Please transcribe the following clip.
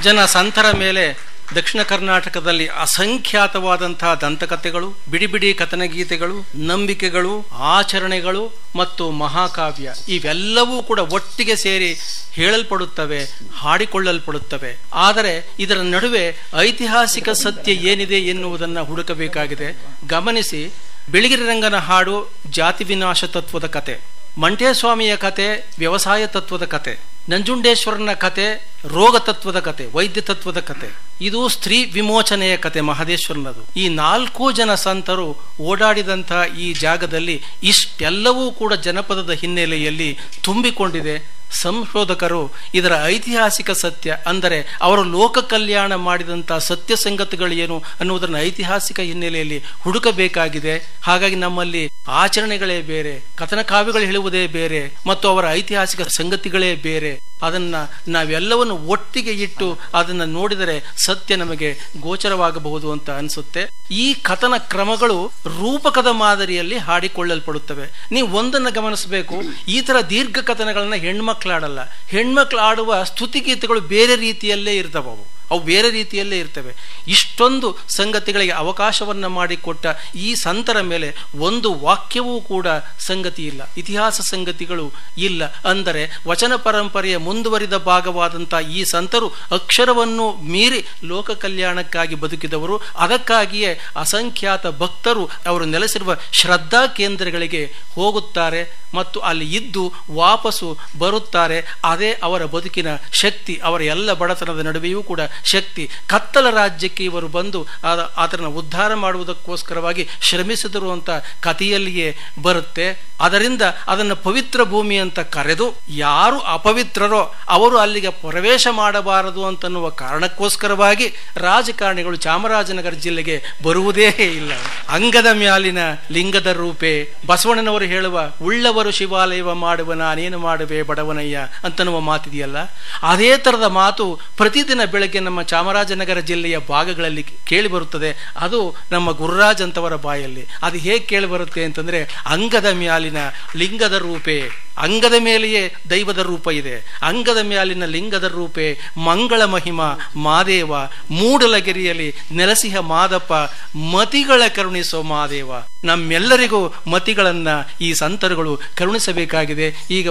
ಜನ ಸಂತರ ಮೇಲೆ ದಕ್ಷಿಣ ಕರ್ನಾಟಕದಲ್ಲಿ ಅಸಂಖ್ಯಾತವಾದಂತಹ ದಂತಕಥೆಗಳು ಬಿಡಿ ಬಿಡಿ ಕಥನ ಗೀತೆಗಳು ನಂಬಿಕೆಗಳು ಆಚರಣೆಗಳು ಮತ್ತು ಮಹಾಕಾವ್ಯ ಇವೆಲ್ಲವೂ ಕೂಡ ಒಟ್ಟಿಗೆ ಸೇರಿ ಹೇಳಲ್ಪಡುತ್ತವೆ ಹಾಡಿಕೊಳ್ಳಲ್ಪಡುತ್ತವೆ ಆದರೆ ಇದರ ನಡುವೆ ಐತಿಹಾಸಿಕ ಸತ್ಯ ಏನಿದೆ ಎನ್ನುವುದನ್ನು ಹುಡುಕಬೇಕಾಗಿದೆ ಗಮನಿಸಿ ಬಿಳಿಗಿರಿ ರಂಗನ ಹಾಡು ಜಾತಿ ವಿನಾಶ ತತ್ವದ ಕತೆ ಮಂಟೇಸ್ವಾಮಿಯ ಕತೆ ವ್ಯವಸಾಯ ತತ್ವದ ಕತೆ ನಂಜುಂಡೇಶ್ವರನ ಕತೆ ರೋಗ ತತ್ವದ ಕತೆ ವೈದ್ಯ ತತ್ವದ ಕತೆ ಇದು ಸ್ತ್ರೀ ವಿಮೋಚನೆಯ ಕತೆ ಮಹದೇಶ್ವರನದು ಈ ನಾಲ್ಕು ಜನ ಸಂತರು ಓಡಾಡಿದಂತಹ ಈ ಜಾಗದಲ್ಲಿ ಇಷ್ಟೆಲ್ಲವೂ ಕೂಡ ಜನಪದದ ಹಿನ್ನೆಲೆಯಲ್ಲಿ ತುಂಬಿಕೊಂಡಿದೆ ಸಂಶೋಧಕರು ಇದರ ಐತಿಹಾಸಿಕ ಸತ್ಯ ಅಂದರೆ ಅವರು ಲೋಕ ಕಲ್ಯಾಣ ಮಾಡಿದಂಥ ಸತ್ಯ ಸಂಗತಿಗಳು ಏನು ಅನ್ನುವುದನ್ನು ಐತಿಹಾಸಿಕ ಹಿನ್ನೆಲೆಯಲ್ಲಿ ಹುಡುಕಬೇಕಾಗಿದೆ ಹಾಗಾಗಿ ನಮ್ಮಲ್ಲಿ ಆಚರಣೆಗಳೇ ಬೇರೆ ಕಥನ ಕಾವ್ಯಗಳು ಹೇಳುವುದೇ ಬೇರೆ ಮತ್ತು ಅವರ ಐತಿಹಾಸಿಕ ಸಂಗತಿಗಳೇ ಬೇರೆ ಅದನ್ನ ನಾವೆಲ್ಲವನ್ನು ಒಟ್ಟಿಗೆ ಇಟ್ಟು ಅದನ್ನು ನೋಡಿದರೆ ಸತ್ಯ ನಮಗೆ ಗೋಚರವಾಗಬಹುದು ಅಂತ ಅನಿಸುತ್ತೆ ಈ ಕಥನ ಕ್ರಮಗಳು ರೂಪಕದ ಮಾದರಿಯಲ್ಲಿ ಹಾಡಿಕೊಳ್ಳಲ್ಪಡುತ್ತವೆ ನೀವು ಒಂದನ್ನು ಗಮನಿಸಬೇಕು ಈ ತರ ದೀರ್ಘ ಕಥನಗಳನ್ನ ಹೆಣ್ಮಕ್ಳು ಆಡಲ್ಲ ಹೆಣ್ಮಕ್ಳು ಆಡುವ ಸ್ತುತಿಗೀತೆಗಳು ಬೇರೆ ರೀತಿಯಲ್ಲೇ ಇರ್ತವೆ ಅವು ಬೇರೆ ರೀತಿಯಲ್ಲೇ ಇರ್ತವೆ ಇಷ್ಟೊಂದು ಸಂಗತಿಗಳಿಗೆ ಅವಕಾಶವನ್ನ ಮಾಡಿಕೊಟ್ಟ ಈ ಸಂತರ ಮೇಲೆ ಒಂದು ವಾಕ್ಯವೂ ಕೂಡ ಸಂಗತಿ ಇಲ್ಲ ಇತಿಹಾಸ ಸಂಗತಿಗಳು ಇಲ್ಲ ಅಂದರೆ ವಚನ ಪರಂಪರೆಯ ಮುಂದುವರಿದ ಭಾಗವಾದಂಥ ಈ ಸಂತರು ಅಕ್ಷರವನ್ನು ಮೀರಿ ಲೋಕ ಕಲ್ಯಾಣಕ್ಕಾಗಿ ಬದುಕಿದವರು ಅದಕ್ಕಾಗಿಯೇ ಅಸಂಖ್ಯಾತ ಭಕ್ತರು ಅವರು ನೆಲೆಸಿರುವ ಶ್ರದ್ಧಾ ಕೇಂದ್ರಗಳಿಗೆ ಹೋಗುತ್ತಾರೆ ಮತ್ತು ಅಲ್ಲಿ ಇದ್ದು ವಾಪಸ್ಸು ಬರುತ್ತಾರೆ ಅದೇ ಅವರ ಬದುಕಿನ ಶಕ್ತಿ ಅವರ ಎಲ್ಲ ಬಡತನದ ನಡುವೆಯೂ ಕೂಡ ಶಕ್ತಿ ಕತ್ತಲ ರಾಜ್ಯಕ್ಕೆ ಇವರು ಬಂದು ಅದನ್ನು ಉದ್ಧಾರ ಮಾಡುವುದಕ್ಕೋಸ್ಕರವಾಗಿ ಶ್ರಮಿಸಿದರು ಅಂತ ಕಥೆಯಲ್ಲಿಯೇ ಬರುತ್ತೆ ಅದರಿಂದ ಅದನ್ನು ಪವಿತ್ರ ಭೂಮಿ ಅಂತ ಕರೆದು ಯಾರು ಅಪವಿತ್ರರೋ ಅವರು ಅಲ್ಲಿಗೆ ಪ್ರವೇಶ ಮಾಡಬಾರದು ಅಂತನ್ನುವ ಕಾರಣಕ್ಕೋಸ್ಕರವಾಗಿ ರಾಜಕಾರಣಿಗಳು ಚಾಮರಾಜನಗರ ಜಿಲ್ಲೆಗೆ ಬರುವುದೇ ಇಲ್ಲ ಅಂಗದ ಮ್ಯಾಲಿನ ಲಿಂಗದ ರೂಪೆ ಬಸವಣ್ಣನವರು ಹೇಳುವ ಉಳ್ಳವರು ಶಿವಾಲಯವ ಮಾಡುವ ನಾನೇನು ಮಾಡುವೆ ಬಡವನಯ್ಯ ಅಂತನ್ನುವ ಮಾತಿದೆಯಲ್ಲ ಅದೇ ತರದ ಮಾತು ಪ್ರತಿದಿನ ಬೆಳಗ್ಗೆ ನಮ್ಮ ಚಾಮರಾಜನಗರ ಜಿಲ್ಲೆಯ ಭಾಗಗಳಲ್ಲಿ ಕೇಳಿ ಬರುತ್ತದೆ ಅದು ನಮ್ಮ ಗುರುರಾಜ್ ಅಂತವರ ಬಾಯಲ್ಲಿ ಅದು ಹೇಗೆ ಕೇಳಿ ಬರುತ್ತೆ ಅಂತಂದ್ರೆ ಅಂಗದ ಮ್ಯಾಲಿನ ಲಿಂಗದ ರೂಪೆ ಅಂಗದ ಮೇಲೆಯೇ ದೈವದ ರೂಪ ಇದೆ ಅಂಗದ ಮ್ಯಾಲಿನ ಲಿಂಗದ ರೂಪೆ ಮಂಗಳ ಮಹಿಮ ಮಾದೇವ ಮೂಡಲಗಿರಿಯಲ್ಲಿ ನೆಲಸಿಹ ಮಾದಪ್ಪ ಮತಿಗಳ ಕರುಣಿಸೋ ಮಾದೇವ ನಮ್ಮೆಲ್ಲರಿಗೂ ಮತಿಗಳನ್ನ ಈ ಸಂತರುಗಳು ಕರುಣಿಸಬೇಕಾಗಿದೆ ಈಗ